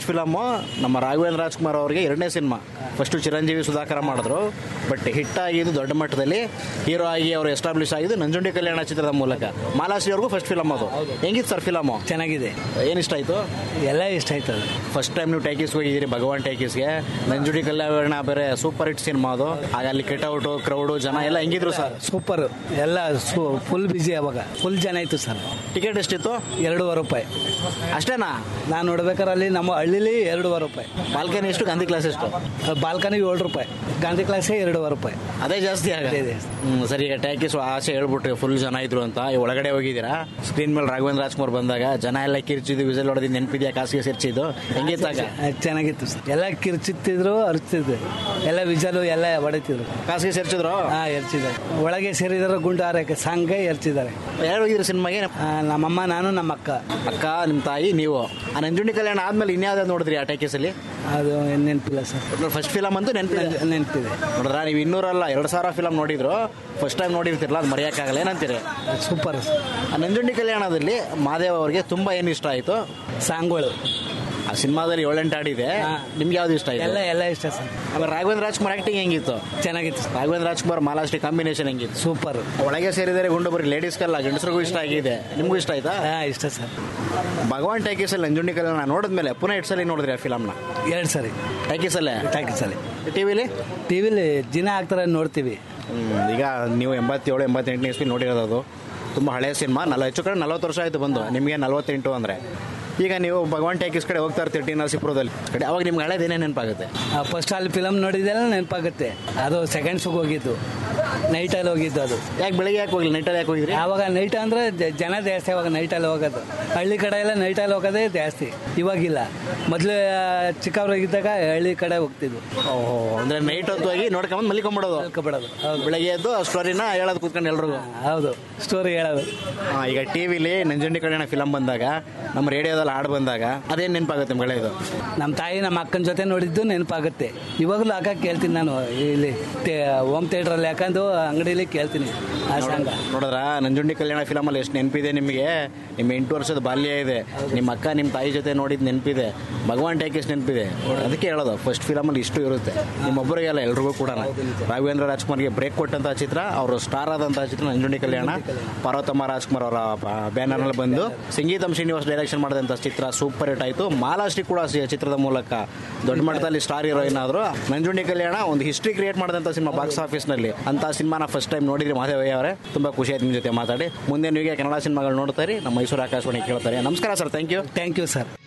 First film ನಮ್ಮ ರಾಘವೇಂದ್ರ ರಾಜ್ಕುಮಾರ್ ಅವರಿಗೆ ಎರಡನೇ ಸಿನಿಮಾ ಫಸ್ಟ್ ಚಿರಂಜೀವಿ ಸುಧಾಕರ ಮಾಡಿದ್ರು ಬಟ್ ಹಿಟ್ ಆಗಿದ್ದು ದೊಡ್ಡ ಮಟ್ಟದಲ್ಲಿ ಹೀರೋ ಆಗಿ ಅವರು ಎಸ್ಟಾಬ್ಲಿಷ್ ಆಗಿದ್ದು ನಂಜುಂಡಿ ಕಲ್ಯಾಣ ಚಿತ್ರದ ಮೂಲಕ ಮಾಲಾಶ್ರೀ ಅವ್ರಿಗೂ ಫಸ್ಟ್ ಫಿಲಮ್ ಅದು ಹೆಂಗಿತ್ತು ಸರ್ ಫಿಲಮು ಚೆನ್ನಾಗಿದೆ ಏನು ಇಷ್ಟ ಆಯಿತು ಎಲ್ಲ ಇಷ್ಟ ಆಯ್ತದೆ ಫಸ್ಟ್ ಟೈಮ್ ನೀವು ಟೈಕೀಸ್ ಹೋಗಿದ್ದೀರಿ ಭಗವಾನ್ ಟೈಕೀಸ್ಗೆ ನಂಜುಂಡಿ ಕಲ್ಯಾಣ ಬೇರೆ ಸೂಪರ್ ಹಿಟ್ ಸಿನಿಮಾ ಅದು ಆಗ ಅಲ್ಲಿ ಕೆಟೌಟು ಕ್ರೌಡು ಜನ ಎಲ್ಲ ಹೆಂಗಿದ್ರು ಸರ್ ಸೂಪರ್ ಎಲ್ಲ ಫುಲ್ ಬಿಜಿ ಅವಾಗ ಫುಲ್ ಜನ ಇತ್ತು ಸರ್ ಟಿಕೆಟ್ ಎಷ್ಟಿತ್ತು ಎರಡೂವರೆ ರೂಪಾಯಿ ಅಷ್ಟೇನಾ ನಾನು ನೋಡ್ಬೇಕಾದ್ರೆ ಅಲ್ಲಿ ನಮ್ಮ ಹಳ್ಳಿಲಿ ಎರಡೂವರೆ ರೂಪಾಯಿ ಬಾಲ್ಕನಿ ಎಷ್ಟು ಗಾಂಧಿ ಕ್ಲಾಸ್ ಎಷ್ಟು ಬಾಲ್ಕನಿ ಏಳು ರೂಪಾಯಿ ಗಾಂಧಿ ಕ್ಲಾಸೇ ಎರಡೂವರೆ ರೂಪಾಯಿ ಅದೇ ಜಾಸ್ತಿ ಆಗ ಅದೇ ಇದೆ. ಹ್ಮ್ ಸರಿ ಈಗ ಟ್ಯಾಕಿಸ್ ಆಸೆ ಹೇಳ್ಬಿಟ್ರಿ ಫುಲ್ ಜನ ಇದ್ರು ಅಂತ ಈ ಒಳಗಡೆ ಹೋಗಿದ್ದೀರಾ ಸ್ಕ್ರೀನ್ ಮೇಲೆ ರಾಘವೇಂದ್ರ ರಾಜ್ಕುಮಾರ್ ಬಂದಾಗ ಜನ ಎಲ್ಲ ಕಿರ್ಚಿದ್ದು ವಿಸಲ್ ಹೊಡೆದು ನೆನಪಿದ್ಯಾ ಕಾಸಿಗೆ ಸೇರ್ಚಿದ್ದು ಹೆಂಗಿತ್ತಾಗ ಅದ್ ಚೆನ್ನಾಗಿತ್ತು ಸರ್ ಎಲ್ಲ ಕಿರ್ಚುತ್ತಿದ್ರು ಅರ್ಚಿದ್ರು ಎಲ್ಲ ವಿಜಲು ಎಲ್ಲ ಹೊಡಿತಿದ್ರು ಕಾಸಿಗೆ ಸೇರ್ಚಿದ್ರು ಹಾ ಎರ್ಚಿದ್ದಾರೆ ಒಳಗೆ ಸೇರಿದಾರೆ ಗುಂಡು ಹಾರಕ್ಕೆ ಸಾಂಗ್ಗೆ ಎರ್ಚಿದ್ದಾರೆ ಯಾರು ಹೋಗಿದ್ರು ಸಿನಿಮಾಗೆ ಆ, ನಮ್ಮಮ್ಮ ನಾನು ನಮ್ಮ ಅಕ್ಕ ಅಕ್ಕ ನಿಮ್ಮ ತಾಯಿ ನೀವು ಆ ನಂಜುಂಡಿ ಕಲ್ಯಾಣ ಆದ್ಮೇಲೆ ಇನ್ಯಾವ್ದು ನೋಡಿದ್ರಿ ಆ ಟೈಕೀಸ್ ಅಲ್ಲಿ ಅದು ನೆನಪಿಲ್ಲ ಸರ್ ಫಸ್ಟ್ ಫಿಲಮ್ ಅಂತೂ ನೆನಪಿದೆ ನೆನಪಿದೆ ನೋಡಿದ್ರ ನೀವು ಇನ್ನೂರಲ್ಲ ಎರಡು ಸಾವಿರ ಫಿಲಮ್ ನೋಡಿದ್ರು ಫಸ್ಟ್ ಟೈಮ್ ನೋಡಿರ್ತಿರಲ್ಲ ಅದು ಮರೆಯೋಕ್ಕಾಗಲ್ಲ ಏನಂತೀರಿ ಸೂಪರ್ ಆ ನಂಜುಂಡಿ ಕಲ್ಯಾಣದಲ್ಲಿ ಮಾದೇವ್ ಅವರಿಗೆ ತುಂಬಾ ಏನು ಇಷ್ಟ ಆಯಿತು ಸಾಂಗ್ಗಳು ಆ ಸಿನಿಮಾದಲ್ಲಿ ಏಳೆಂಟು ಆಡಿದೆ ಹಾ. ನಿಮ್ಗೆ ಯಾವ್ದು ಇಷ್ಟ ಎಲ್ಲ ಆಯ್ತು ಎಲ್ಲ ಇಷ್ಟ ಸರ್ ಆಮೇಲೆ ರಾಘವೇಂದ್ರ ರಾಜ್ಕುಮಾರ್ ಆಕ್ಟಿಂಗ್ ಹೆಂಗಿತ್ತು ಚೆನ್ನಾಗಿತ್ತು ಸರ್ ರಾಘವೇಂದ್ರ ರಾಜ್ಕುಮಾರ್ ಮಾಲಾಶ್ರೀ ಕಾಂಬಿನೇಷನ್ ಹೆಂಗಿತ್ತು ಸೂಪರ್ ಒಳಗೆ ಸೇರಿದರೆ ಗುಂಡು ಬರೀ ಲೇಡೀಸ್ಗೆಲ್ಲ ಗಂಡಸರಿಗೂ ಇಷ್ಟ ಆಗಿದೆ ನಿಮಗೂ ಇಷ್ಟ ಆಯ್ತಾ ಹಾ ಇಷ್ಟ ಸರ್ ಭಗವಾನ್ ಟೈಕೀಸ್ ಅಲ್ಲಿ ನಂಜುಂಡಿ ಕಲ್ಯಾಣ ನೋಡಿದ್ಮೇಲೆ ಪುನಃ ಎಷ್ಟು ಸಲ ನೋಡಿದ್ರಿ ಆ ಫಿಲಮ್ನ ಎರಡು ಸರಿ ಟೈಕೀಸ್ ಅಲ್ಲೇ ಟಾಕಿಸಲ್ಲಿ ಟಿವಿಲಿ ಟಿ ವಿಲಿ ದಿನ ಹಾಕ್ತಾರೆ ನೋಡ್ತೀವಿ ಈಗ ನೀವು ಎಂಬತ್ತೇಳು ಎಂಬತ್ತೆಂಟನೇ ಇಸ್ವಿ ನೋಡಿರೋದು ಅದು ತುಂಬ ಹಳೆಯ ಸಿನಿಮಾ ನಲ್ಲ ಹೆಚ್ಚು ಕಡೆ ನಲವತ್ತು ವರ್ಷ ಆಯಿತು ಬಂದು ನಿಮಗೆ ನಲವತ್ತೆಂಟು ಅಂದರೆ ಈಗ ನೀವು ಭಗವಾನ್ ಟೈಕೀಸ್ ಕಡೆ ಹೋಗ್ತಾ ಇರ್ತೀರಿ ಟಿ ನರಸೀಪುರದಲ್ಲಿ ಕಡೆ ಅವಾಗ ನಿಮ್ಗೆ ಹಳೇದೇನೇ ನೆನಪಾಗುತ್ತೆ ಫಸ್ಟ್ ಅಲ್ಲಿ ಫಿಲಮ್ ನೋಡಿದೆಲ್ಲ ನೆನಪಾಗುತ್ತೆ ಅದು ಸೆಕೆಂಡ್ ಶೋಗೆ ಹೋಗಿದ್ದು ನೈಟಲ್ಲಿ ಹೋಗಿದ್ದು ಅದು ಯಾಕೆ ಬೆಳಿಗ್ಗೆ ಯಾಕೆ ಹೋಗಿಲ್ಲ ನೈಟಲ್ಲಿ ಯಾಕೆ ಹೋಗಿದ್ರಿ ಆವಾಗ ನೈಟ್ ಅಂದ್ರೆ ಜ- ಜನ ಜಾಸ್ತಿ ಅವಾಗ ನೈಟಲ್ಲಿ ಹೋಗೋದು ಹಳ್ಳಿ ಕಡೆ ಎಲ್ಲ ನೈಟಲ್ಲಿ ಹೋಗೋದೇ ಜಾಸ್ತಿ ಇವಾಗಿಲ್ಲ ಮೊದಲು ಚಿಕ್ಕವ್ರಾಗಿದ್ದಾಗ ಹಳ್ಳಿ ಕಡೆ ಹೋಗ್ತಿದ್ವು ಓಹೋ ಅಂದರೆ ನೈಟ್ ಹೊತ್ತು ಹೋಗಿ ನೋಡ್ಕೊಂಬಂದು ಮಲಿಕೊಂಬಿಡೋದು ಕಳ್ಕೊಬಿಡೋದು ಹೌದು ಬೆಳಗ್ಗೆ ಎದ್ದು ಆ ಸ್ಟೋರಿನ ಹೇಳೋದು ಕೂತ್ಕೊಂಡು ಎಲ್ರಿಗೂ ಹೌದು ಸ್ಟೋರಿ ಹೇಳೋದು ಹಾ, ಈಗ ಟಿ ವಿಲಿ ನಂಜುಂಡಿ ಕಲ್ಯಾಣ ಫಿಲಮ್ ಬಂದಾಗ ನಮ್ಮ ರೇಡಿಯೋದಲ್ಲಿ ಹಾಡು ಬಂದಾಗ ಅದೇನು ನೆನಪಾಗುತ್ತೆ ನಿಮ್ಗೆ ಇದು ನಮ್ಮ ತಾಯಿ ನಮ್ಮ ಅಕ್ಕನ ಜೊತೆ ನೋಡಿದ್ದು ನೆನಪಾಗುತ್ತೆ ಇವಾಗಲೂ ಹಾಕಕ್ಕೆ ಕೇಳ್ತೀನಿ ನಾನು ಇಲ್ಲಿ ಹೋಮ್ ಥಿಯೇಟ್ರಲ್ಲಿ ಹಾಕೊಂಡು ಅಂಗಡಿಲಿ ಕೇಳ್ತೀನಿ ಆ ಸಾಂಗ ನೋಡಿದ್ರ ನಂಜುಂಡಿ ಕಲ್ಯಾಣ ಫಿಲಮಲ್ಲಿ ಎಷ್ಟು ನೆನಪಿದೆ ನಿಮಗೆ ನಿಮ್ಮ ಎಂಟು ವರ್ಷದ ಬಾಲ್ಯ ಇದೆ ನಿಮ್ಮ ಅಕ್ಕ ನಿಮ್ಮ ತಾಯಿ ಜೊತೆ ನೋಡಿದ ನೆನಪಿದೆ ಭಗವಾನ್ ಟೇಕಿಸ್ ನೆನಪಿದೆ ಅದಕ್ಕೆ ಹೇಳೋದು ಫಸ್ಟ್ ಫಿಲಮಲ್ಲಿ ಇಷ್ಟು ಇರುತ್ತೆ ನಿಮ್ಮೊಬ್ಬರಿಗೆಲ್ಲ ಎಲ್ರಿಗೂ ಕೂಡ ರಾಘವೇಂದ್ರ ರಾಜ್ಕುಮಾರ್ಗೆ ಬ್ರೇಕ್ ಕೊಟ್ಟಂತಹ ಚಿತ್ರ ಅವರು ಸ್ಟಾರ್ ಆದಂತಹ ಚಿತ್ರ ನಂಜುಂಡಿ ಕಲ್ಯಾಣ ಪಾರ್ವತಮ್ಮ ರಾಜ್ಕುಮಾರ್ ಅವರ ಬ್ಯಾನರ್ನಲ್ಲಿ ಬಂದು ಸಂಗೀತಂ ಶ್ರೀನಿವಾಸ್ ಡೈರೆಕ್ಷನ್ ಮಾಡಿದಂಥ ಚಿತ್ರ ಸೂಪರ್ ಹಿಟ್ ಆಯಿತು ಮಾಲಾಶ್ರೀ ಕೂಡ ಸಿ- ಚಿತ್ರದ ಮೂಲಕ ದೊಡ್ಡ ಮಟ್ಟದಲ್ಲಿ ಸ್ಟಾರ್ ಹೀರೋಯಿನ್ ಆದ್ರು ನಂಜುಂಡಿ ಕಲ್ಯಾಣ ಒಂದು ಹಿಸ್ಟ್ರಿ ಕ್ರಿಯೇಟ್ ಮಾಡಿದಂಥ ಸಿನಿಮಾ ಬಾಕ್ಸ್ ಆಫೀಸ್ನಲ್ಲಿ ಅಂತ ಸಿನಿಮಾನ ಫಸ್ಟ್ ಟೈಮ್ ನೋಡಿದ್ರಿ ಮಾಧವಯ್ಯ ಅವರೇ ತುಂಬ ಖುಷಿ ಆಯ್ತು ನಿಮ್ಮ ಜೊತೆ ಮಾತಾಡಿ ಮುಂದೆ ನೀವು ಕನ್ನಡ ಸಿನಿಮಾಗಳು ನೋಡ್ತಾರೆ ನಮ್ಮ ಮೈಸೂರು ಆಕಾಶವಾಣಿ ಕೇಳ್ತಾರೆ ನಮಸ್ಕಾರ sir thank you thank you sir